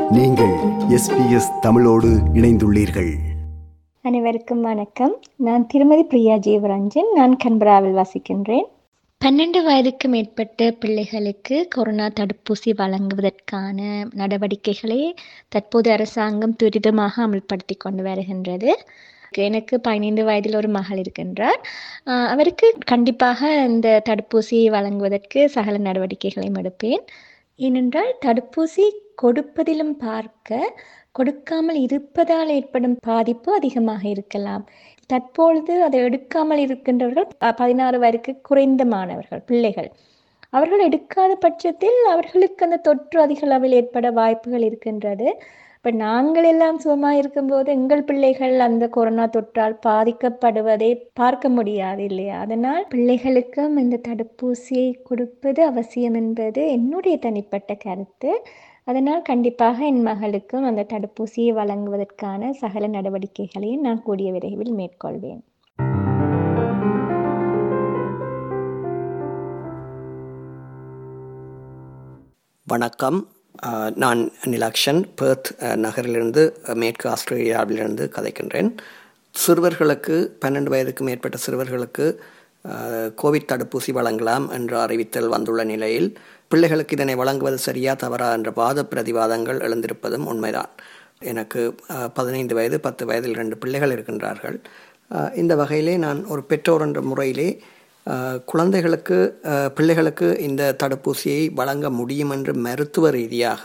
நீங்கள் எஸ்பிஎஸ் தமிழோடு இணைந்துள்ளீர்கள் அனைவருக்கும் வணக்கம் நான் திருமதி பிரியா ஜீவரஞ்சன் நான் கன்பராவில் வசிக்கின்றேன் பன்னெண்டு வயதுக்கு மேற்பட்ட பிள்ளைகளுக்கு கொரோனா தடுப்பூசி வழங்குவதற்கான நடவடிக்கைகளை தற்போது அரசாங்கம் துரிதமாக அமல்படுத்தி கொண்டு வருகின்றது எனக்கு பதினைந்து வயதில் ஒரு மகள் இருக்கின்றார் ஆஹ் அவருக்கு கண்டிப்பாக இந்த தடுப்பூசியை வழங்குவதற்கு சகல நடவடிக்கைகளையும் எடுப்பேன் ஏனென்றால் தடுப்பூசி கொடுப்பதிலும் பார்க்க கொடுக்காமல் இருப்பதால் ஏற்படும் பாதிப்பு அதிகமாக இருக்கலாம் தற்பொழுது அதை எடுக்காமல் இருக்கின்றவர்கள் அஹ், பதினாறு வயதுக்கு குறைந்த மாணவர்கள் பிள்ளைகள் அவர்கள் எடுக்காத பட்சத்தில் அவர்களுக்கு அந்த தொற்று அதிக அளவில் ஏற்பட வாய்ப்புகள் இருக்கின்றது இப்போ நாங்கள் எல்லாம் சுகமாக இருக்கும்போது எங்கள் பிள்ளைகள் அந்த கொரோனா தொற்றால் பாதிக்கப்படுவதை பார்க்க முடியாது இல்லையா அதனால் பிள்ளைகளுக்கும் இந்த தடுப்பூசியை கொடுப்பது அவசியம் என்பது என்னுடைய தனிப்பட்ட கருத்து அதனால் கண்டிப்பாக என் மகளுக்கும் அந்த தடுப்பூசியை வழங்குவதற்கான சகல நடவடிக்கைகளையும் நான் கூடிய விரைவில் மேற்கொள்வேன் வணக்கம் அஹ், நான் நிலாக்ஷன் பெர்த் அஹ், நகரிலிருந்து அஹ், மேற்கு ஆஸ்திரேலியாவிலிருந்து கதைக்கின்றேன் சிறுவர்களுக்கு பன்னெண்டு வயதுக்கு மேற்பட்ட சிறுவர்களுக்கு அஹ், கோவிட் தடுப்பூசி வழங்கலாம் என்ற அறிவித்தல் வந்துள்ள நிலையில் பிள்ளைகளுக்கு இதனை வழங்குவது சரியா தவறா என்ற வாத பிரதிவாதங்கள் எழுந்திருப்பதும் உண்மைதான் எனக்கு அஹ், பதினைந்து வயது பத்து வயதில் ரெண்டு பிள்ளைகள் இருக்கின்றார்கள் அஹ், இந்த வகையிலே நான் ஒரு பெற்றோர் என்ற முறையிலே அஹ், குழந்தைகளுக்கு அஹ், பிள்ளைகளுக்கு இந்த தடுப்பூசியை வழங்க முடியும் என்று மருத்துவ ரீதியாக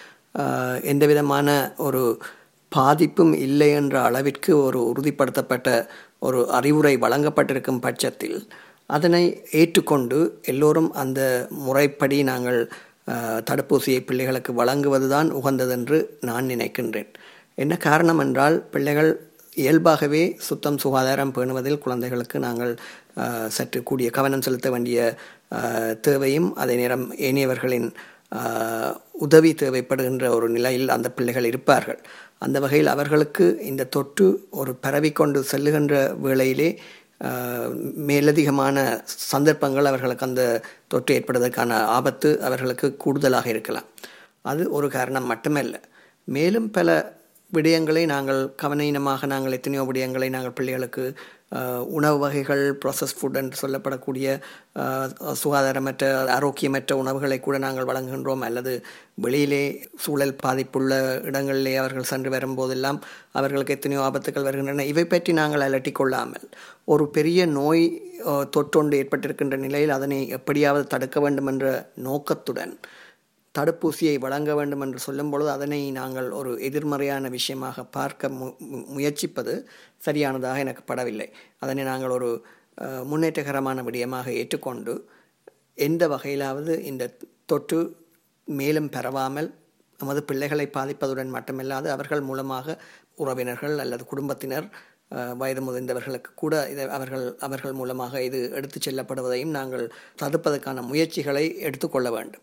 அஹ், எந்த விதமான ஒரு பாதிப்பும் இல்லை என்ற அளவிற்கு ஒரு உறுதிப்படுத்தப்பட்ட ஒரு அறிவுரை வழங்கப்பட்டிருக்கும் பட்சத்தில் அதனை ஏற்றுக்கொண்டு எல்லோரும் அந்த முறைப்படி நாங்கள் அஹ், தடுப்பூசியை பிள்ளைகளுக்கு வழங்குவதுதான் உகந்ததென்று நான் நினைக்கின்றேன் என்ன காரணம் என்றால் பிள்ளைகள் இயல்பாகவே சுத்தம் சுகாதாரம் பேணுவதில் குழந்தைகளுக்கு நாங்கள் அஹ், சற்று கூடிய கவனம் செலுத்த வேண்டிய அஹ், தேவையும் அதே நேரம் ஏனையவர்களின் அஹ், உதவி தேவைப்படுகின்ற ஒரு நிலையில் அந்த பிள்ளைகள் இருப்பார்கள் அந்த வகையில் அவர்களுக்கு இந்த தொற்று ஒரு பரவிக்கொண்டு செல்லுகின்ற வேளையிலே அஹ், மேலதிகமான சந்தர்ப்பங்கள் அவர்களுக்கு அந்த தொற்று ஏற்படுவதற்கான ஆபத்து அவர்களுக்கு கூடுதலாக இருக்கலாம் அது ஒரு காரணம் மட்டுமல்ல மேலும் பல விடயங்களை நாங்கள் கவனீனமாக நாங்கள் எத்தனையோ விடயங்களை நாங்கள் பிள்ளைகளுக்கு அஹ், உணவு வகைகள் ப்ராசஸ் ஃபுட் என்று சொல்லப்படக்கூடிய அஹ், சுகாதாரமற்ற ஆரோக்கியமற்ற உணவுகளை கூட நாங்கள் வழங்குகின்றோம் அல்லது வெளியிலே சூழல் பாதிப்புள்ள இடங்களிலே அவர்கள் சென்று வரும்போதெல்லாம் அவர்களுக்கு எத்தனையோ ஆபத்துகள் வருகின்றன இவை பற்றி நாங்கள் அலட்டிக் கொள்ளாமல் ஒரு பெரிய நோய் அஹ், தொற்றொன்று ஏற்பட்டிருக்கின்ற நிலையில் அதனை எப்படியாவது தடுக்க வேண்டும் என்ற நோக்கத்துடன் தடுப்பூசியை வழங்க வேண்டும் என்று சொல்லும் பொழுது அதனை நாங்கள் ஒரு எதிர்மறையான விஷயமாக பார்க்க மு மு- முயற்சிப்பது சரியானதாக எனக்கு படவில்லை அதனை நாங்கள் ஒரு அஹ், முன்னேற்றகரமான விடயமாக ஏற்றுக்கொண்டு எந்த வகையிலாவது இந்த தொற்று மேலும் பரவாமல் நமது பிள்ளைகளை பாதிப்பதுடன் மட்டுமல்லாது அவர்கள் மூலமாக உறவினர்கள் அல்லது குடும்பத்தினர் அஹ், வயது முதிர்ந்தவர்களுக்கு கூட இதை அவர்கள் அவர்கள் மூலமாக இது எடுத்துச் செல்லப்படுவதையும் நாங்கள் தடுப்பதற்கான முயற்சிகளை எடுத்துக்கொள்ள வேண்டும்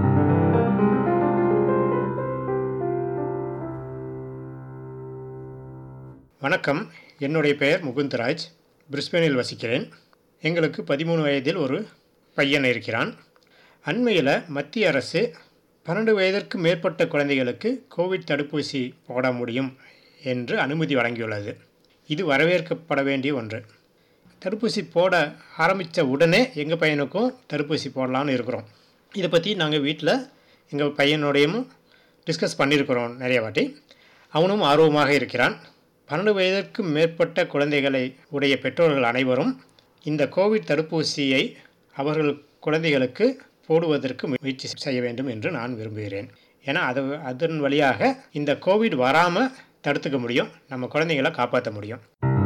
வணக்கம் என்னுடைய பெயர் முகுந்தராஜ் பிரிஸ்பேனில் வசிக்கிறேன் எங்களுக்கு பதிமூணு வயதில் ஒரு பையன் இருக்கிறான் அண்மையில் மத்திய அரசு பன்னெண்டு வயதிற்கு மேற்பட்ட குழந்தைகளுக்கு கோவிட் தடுப்பூசி போட முடியும் என்று அனுமதி வழங்கியுள்ளது இது வரவேற்கப்பட வேண்டிய ஒன்று தடுப்பூசி போட ஆரம்பித்த உடனே எங்கள் பையனுக்கும் தடுப்பூசி போடலான்னு இருக்கிறோம் இதை பற்றி நாங்கள் வீட்டில் எங்கள் பையனோடையும் டிஸ்கஸ் பண்ணியிருக்கிறோம் நிறைய வாட்டி அவனும் ஆர்வமாக இருக்கிறான் பன்னெண்டு வயதிற்கு மேற்பட்ட குழந்தைகளை உடைய பெற்றோர்கள் அனைவரும் இந்த கோவிட் தடுப்பூசியை அவர்கள் குழந்தைகளுக்கு போடுவதற்கு முயற்சி செய்ய வேண்டும் என்று நான் விரும்புகிறேன் ஏன்னா அது அதன் வழியாக இந்த கோவிட் வராமல் தடுத்துக்க முடியும் நம்ம குழந்தைகளை காப்பாற்ற முடியும்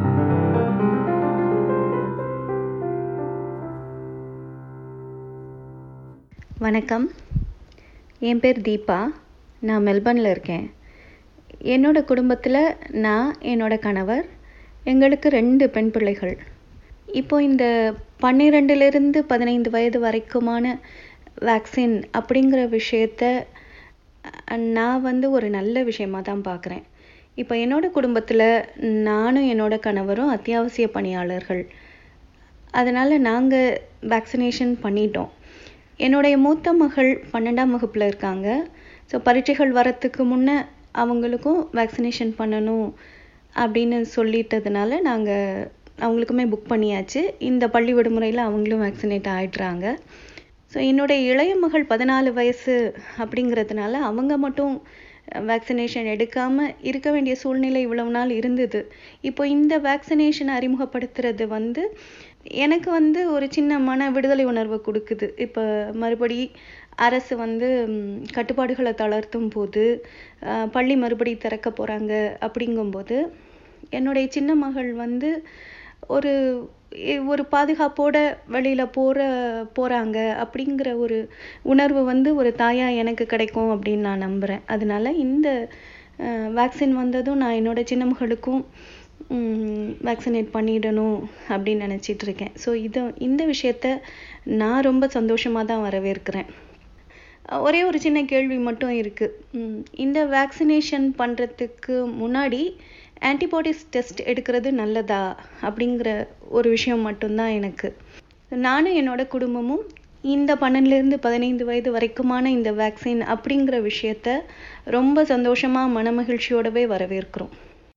வணக்கம் என் பேர் தீபா நான் மெல்பர்னில் இருக்கேன் என்னோட குடும்பத்தில் நான் என்னோட கணவர் எங்களுக்கு ரெண்டு பெண் பிள்ளைகள் இப்போ இந்த பன்னிரெண்டுலேருந்து பதினைந்து வயது வரைக்குமான வேக்சின் அப்படிங்கிற விஷயத்த அஹ், நான் வந்து ஒரு நல்ல விஷயமா தான் பார்க்குறேன் இப்போ என்னோட குடும்பத்தில் நானும் என்னோட கணவரும் அத்தியாவசிய பணியாளர்கள் அதனால் நாங்கள் வேக்சினேஷன் பண்ணிட்டோம் என்னுடைய மூத்த மகள் பன்னெண்டாம் வகுப்பில் இருக்காங்க ஸோ பரீட்சைகள் வரத்துக்கு முன்னே அவங்களுக்கும் வேக்சினேஷன் பண்ணணும் அப்படின்னு சொல்லிட்டதுனால நாங்கள் அவங்களுக்குமே புக் பண்ணியாச்சு இந்த பள்ளி விடுமுறையில் அவங்களும் வேக்சினேட் ஆயிடுறாங்க ஸோ என்னுடைய இளைய மகள் பதினாலு வயசு அப்படிங்கிறதுனால அவங்க மட்டும் வேக்சினேஷன் எடுக்காமல் இருக்க வேண்டிய சூழ்நிலை இவ்வளவு நாள் இருந்தது இப்போ இந்த வேக்சினேஷன் அறிமுகப்படுத்துறது வந்து எனக்கு வந்து ஒரு சின்ன மன விடுதலை உணர்வை கொடுக்குது இப்போ மறுபடி அரசு வந்து ம், கட்டுப்பாடுகளை தளர்த்தும் போது அஹ், பள்ளி மறுபடி திறக்க போகிறாங்க அப்படிங்கும்போது என்னுடைய சின்ன மகள் வந்து ஒரு இ- ஒரு பாதுகாப்போட வெளியில போற போறாங்க அப்படிங்கிற ஒரு உணர்வு வந்து ஒரு தாயா எனக்கு கிடைக்கும் அப்படின்னு நான் நம்புறேன் அதனால இந்த வேக்சின் வந்ததும் நான் என்னோட சின்ன மகளுக்கும் வேக்சினேட் பண்ணிடணும் அப்படின்னு நினைச்சிட்டு இருக்கேன் ஸோ இது இந்த விஷயத்த நான் ரொம்ப சந்தோஷமா தான் வரவேற்கிறேன் அஹ் ஒரே ஒரு சின்ன கேள்வி மட்டும் இருக்கு ம், இந்த வேக்சினேஷன் பண்றதுக்கு முன்னாடி ஆன்டிபாடிஸ் டெஸ்ட் எடுக்கிறது நல்லதா அப்படிங்கிற ஒரு விஷயம் மட்டும்தான் எனக்கு நானும் என்னோட குடும்பமும் இந்த பன்னெண்டுலேருந்து பதினைந்து வயது வரைக்குமான இந்த வேக்சின் அப்படிங்கிற விஷயத்த ரொம்ப சந்தோஷமா மனமகிழ்ச்சியோடவே வரவேற்கிறோம்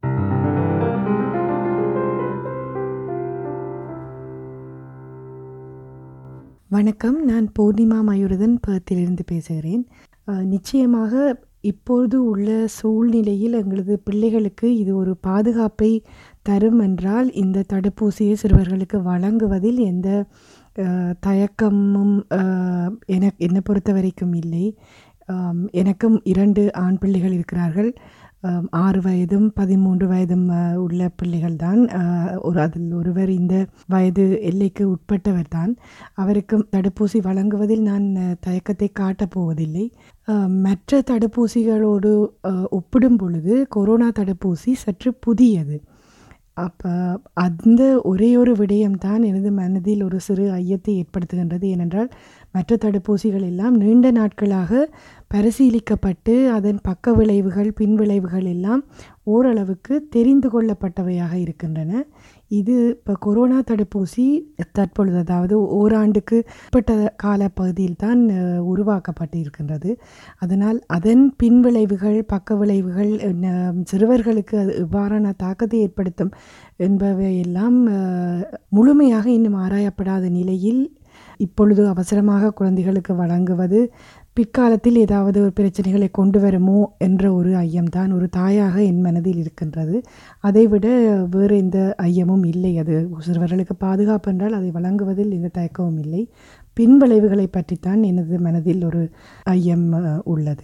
வணக்கம் நான் பூர்ணிமா மயூரதன் பேர்த்திலிருந்து பேசுகிறேன் அஹ், நிச்சயமாக இப்பொழுது உள்ள சூழ்நிலையில் எங்களது பிள்ளைகளுக்கு இது ஒரு பாதுகாப்பை தரும் என்றால் இந்த தடுப்பூசியை சிறுவர்களுக்கு வழங்குவதில் எந்த அஹ், தயக்கமும் அஹ், என என்னை பொறுத்த வரைக்கும் இல்லை ஆம், எனக்கும் இரண்டு ஆண் பிள்ளைகள் இருக்கிறார்கள் ஆம், ஆறு வயதும் பதிமூன்று வயதும் அஹ், உள்ள பிள்ளைகள் தான் ஒரு அதில் ஒருவர் இந்த வயது எல்லைக்கு உட்பட்டவர் தான் அவருக்கும் தடுப்பூசி வழங்குவதில் நான் அஹ், தயக்கத்தை காட்டப் போவதில்லை அஹ், மற்ற தடுப்பூசிகளோடு அஹ், ஒப்பிடும் பொழுது கொரோனா தடுப்பூசி சற்று புதியது அப்போ அந்த ஒரே ஒரு விடயம்தான் எனது மனதில் ஒரு சிறு ஐயத்தை ஏற்படுத்துகின்றது ஏனென்றால் மற்ற தடுப்பூசிகள் எல்லாம் நீண்ட நாட்களாக பரிசீலிக்கப்பட்டு அதன் பக்க விளைவுகள் பின் விளைவுகள் எல்லாம் ஓரளவுக்கு தெரிந்து கொள்ளப்பட்டவையாக இருக்கின்றன இது இப்போ கொரோனா தடுப்பூசி தற்பொழுது அதாவது ஓராண்டுக்கு உட்பட்ட காலப்பகுதியில் தான் அஹ், உருவாக்கப்பட்டு இருக்கின்றது அதனால் அதன் பின் விளைவுகள் பக்க விளைவுகள் என்ன, சிறுவர்களுக்கு அது எவ்வாறான தாக்கத்தை ஏற்படுத்தும் என்பவையெல்லாம் அஹ், முழுமையாக இன்னும் ஆராயப்படாத நிலையில் இப்பொழுது அவசரமாக குழந்தைகளுக்கு வழங்குவது பிற்காலத்தில் ஏதாவது ஒரு பிரச்சனைகளை கொண்டு வருமோ என்ற ஒரு ஐயம்தான் ஒரு தாயாக என் மனதில் இருக்கின்றது அதைவிட வேறு எந்த ஐயமும் இல்லை அது சிறுவர்களுக்கு பாதுகாப்பு என்றால் அதை வழங்குவதில் எந்த தயக்கமும் இல்லை பின் விளைவுகளை பற்றித்தான் எனது மனதில் ஒரு ஐயம் அஹ், உள்ளது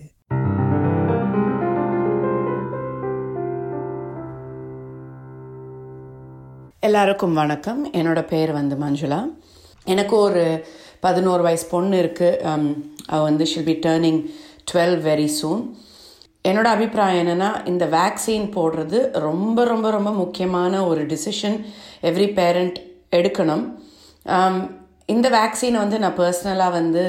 எல்லாருக்கும் வணக்கம் என்னோட பேர் வந்து மஞ்சுளா எனக்கு ஒரு பதினோரு வயசு பொண்ணு இருக்குது அவள் வந்து she'll be turning twelve very soon என்னோட அபிப்பிராயம் என்னென்னா இந்த வேக்சின் போடுறது ரொம்ப ரொம்ப ரொம்ப முக்கியமான ஒரு டிசிஷன் எவ்ரி பேரண்ட் எடுக்கணும் Um, இந்த வேக்சினை வந்து நான் பர்சனலாக வந்து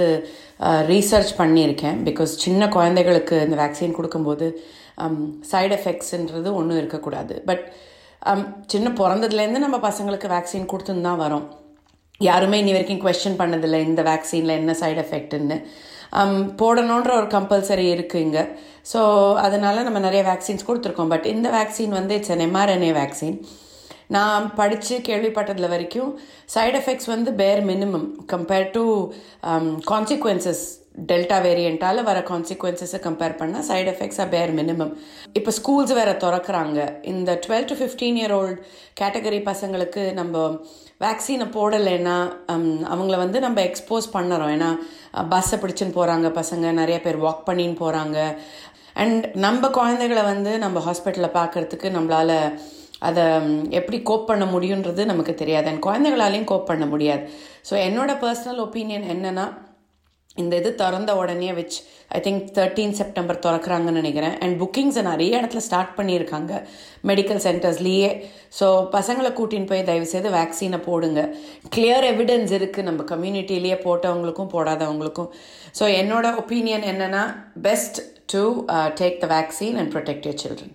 ரீசர்ச் பண்ணியிருக்கேன் பிகாஸ் சின்ன குழந்தைகளுக்கு இந்த வேக்சின் கொடுக்கும்போது சைடு எஃபெக்ட்ஸுன்றது ஒன்றும் இருக்கக்கூடாது பட் சின்ன பிறந்ததுலேருந்து நம்ம பசங்களுக்கு வேக்சின் கொடுத்துன்னு தான் வரோம் யாருமே இன்னி வரைக்கும் கொஸ்டின் பண்ணதில்லை இந்த வேக்சினில் என்ன சைடு எஃபெக்ட்னு போடணுன்ற ஒரு கம்பல்சரி இருக்குது இங்கே ஸோ அதனால் நம்ம நிறைய வேக்சின்ஸ் கொடுத்துருக்கோம் பட் இந்த வேக்சின் வந்து இட்ஸ் an mRNA வேக்சின் நான் படித்து கேள்விப்பட்டதில் வரைக்கும் சைடு எஃபெக்ட்ஸ் வந்து bare minimum compare to consequences delta வேரியண்ட்டால் வர கான்சிக்வன்சஸை கம்பேர் பண்ணால் side effects are bare minimum இப்போ ஸ்கூல்ஸ் வேறு திறக்கிறாங்க இந்த twelve to fifteen year old category பசங்களுக்கு நம்ம வேக்சினை போடலைன்னா அவங்கள வந்து நம்ம எக்ஸ்போஸ் பண்ணுறோம் ஏன்னா பஸ்ஸை பிடிச்சின்னு போகிறாங்க பசங்க நிறைய பேர் வாக் பண்ணின்னு போகிறாங்க அண்ட் நம்ம குழந்தைகளை வந்து நம்ம ஹாஸ்பிட்டலில் பார்க்குறதுக்கு நம்மளால் அதை எப்படி கோப் பண்ண முடியுன்றது நமக்கு தெரியாது அண்ட் குழந்தைகளாலையும் கோப் பண்ண முடியாது ஸோ என்னோட பர்சனல் ஒப்பீனியன் என்னென்னா இந்த இது திறந்த உடனே which I think thirteen September திறக்கிறாங்கன்னு நினைக்கிறேன் அண்ட் புக்கிங்ஸை நிறைய இடத்துல ஸ்டார்ட் பண்ணியிருக்காங்க மெடிக்கல் சென்டர்ஸ்லேயே ஸோ பசங்களை கூட்டின்னு போய் தயவுசெய்து வேக்சினை போடுங்க கிளியர் எவிடன்ஸ் இருக்குது நம்ம கம்யூனிட்டிலேயே போட்டவங்களுக்கும் போடாதவங்களுக்கும் ஸோ என்னோட ஒப்பீனியன் என்னென்னா best to take the vaccine and protect your children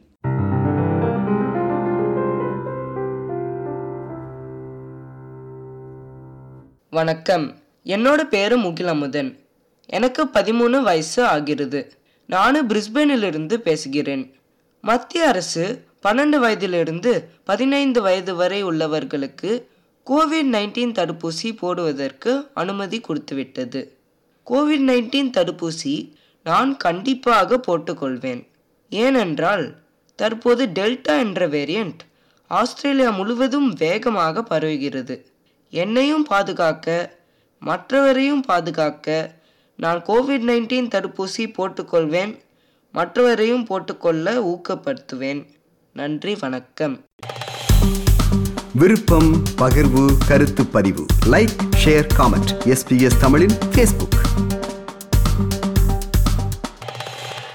வணக்கம் என்னோட பேரு முகிலமுதன் எனக்கு பதிமூணு வயசு ஆகிறது நான் பிரிஸ்பேனிலிருந்து பேசுகிறேன் மத்திய அரசு பன்னெண்டு வயதிலிருந்து பதினைந்து வயது வரை உள்ளவர்களுக்கு கோவிட் நைன்டீன் தடுப்பூசி போடுவதற்கு அனுமதி கொடுத்துவிட்டது கோவிட் நைன்டீன் தடுப்பூசி நான் கண்டிப்பாக போட்டுக்கொள்வேன் ஏனென்றால் தற்போது டெல்டா என்ற வேரியண்ட் ஆஸ்திரேலியா முழுவதும் வேகமாக பரவுகிறது என்னையும் பாதுகாக்க மற்றவரையும் பாதுகாக்க நான் கோவிட் நைன்டீன் தடுப்பூசி போட்டுக்கொள்வேன் மற்றவரையும் போட்டுக்கொள்ள ஊக்கப்படுத்துவேன் நன்றி வணக்கம் விருப்பம் பகிர்வு கருத்து பதிவு லைக் ஷேர் காமெண்ட் எஸ்பிஎஸ் தமிழின் ஃபேஸ்புக்